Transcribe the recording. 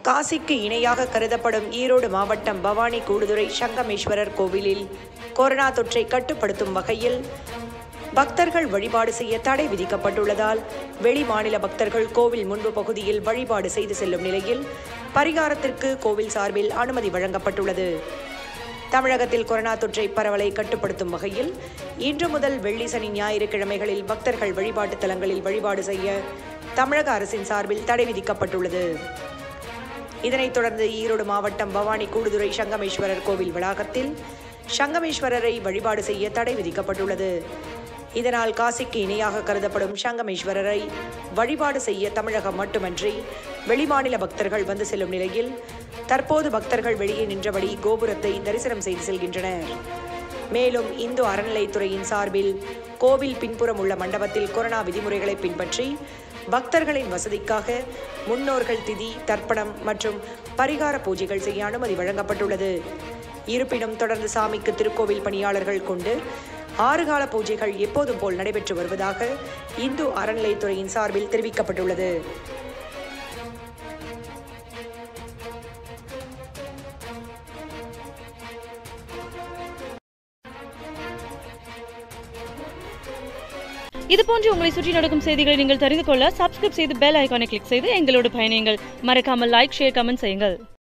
காசிக்கு இணையாக கருதப்படும் ஈரோடு மாவட்டம் பவானி கூடுதுறை சங்கமேஸ்வரர் கோவிலில் கொரோனா தொற்றை கட்டுப்படுத்தும் வகையில் பக்தர்கள் வழிபாடு செய்ய தடை விதிக்கப்பட்டுள்ளதால் வெளி மாநில பக்தர்கள் கோவில் முன்பு பகுதியில் வழிபாடு செய்து செல்லும் நிலையில் பரிகாரத்திற்கு கோவில் சார்பில் அனுமதி வழங்கப்பட்டுள்ளது தமிழகத்தில் கொரோனா தொற்றை பரவலை கட்டுப்படுத்தும் வகையில் இன்று முதல் வெள்ளி சனி ஞாயிற்றுக்கிழமைகளில் பக்தர்கள் வழிபாட்டு தலங்களில் வழிபாடு செய்ய தமிழக அரசின் சார்பில் தடை விதிக்கப்பட்டுள்ளது இதனைத் தொடர்ந்து ஈரோடு மாவட்டம் பவானி கூடுதுறை சங்கமேஸ்வரர் கோவில் வளாகத்தில் சங்கமேஸ்வரரை வழிபாடு செய்ய தடை விதிக்கப்பட்டுள்ளது இதனால் காசிக்கு இணையாக கருதப்படும் சங்கமேஸ்வரரை வழிபாடு செய்ய தமிழகம் மட்டுமன்றி வெளிமாநில பக்தர்கள் வந்து செல்லும் நிலையில் தற்போது பக்தர்கள் வெளியே நின்றபடி கோபுரத்தை தரிசனம் செய்து செல்கின்றனர் மேலும் இந்து அறநிலைத்துறையின் சார்பில் கோவில் பின்புறம் உள்ள மண்டபத்தில் கொரோனா விதிமுறைகளை பின்பற்றி பக்தர்களின் வசதிக்காக முன்னோர்கள் திதி தர்ப்பணம் மற்றும் பரிகார பூஜைகள் செய்ய அனுமதி வழங்கப்பட்டுள்ளது இருப்பினும் தொடர்ந்து சாமிக்கு திருக்கோவில் பணியாளர்கள் கொண்டு ஆறுகால பூஜைகள் எப்போதும் போல் நடைபெற்று வருவதாக இந்து அறநிலைத்துறையின் சார்பில் தெரிவிக்கப்பட்டுள்ளது இது போன்று உங்களை சுற்றி நடக்கும் செய்திகளை நீங்கள் தெரிந்து கொள்ள சப்ஸ்கிரைப் செய்து பெல் ஐகானை கிளிக் செய்து எங்களோடு பயணியுங்கள் மறக்காமல் லைக் ஷேர் கமெண்ட் செய்யுங்கள்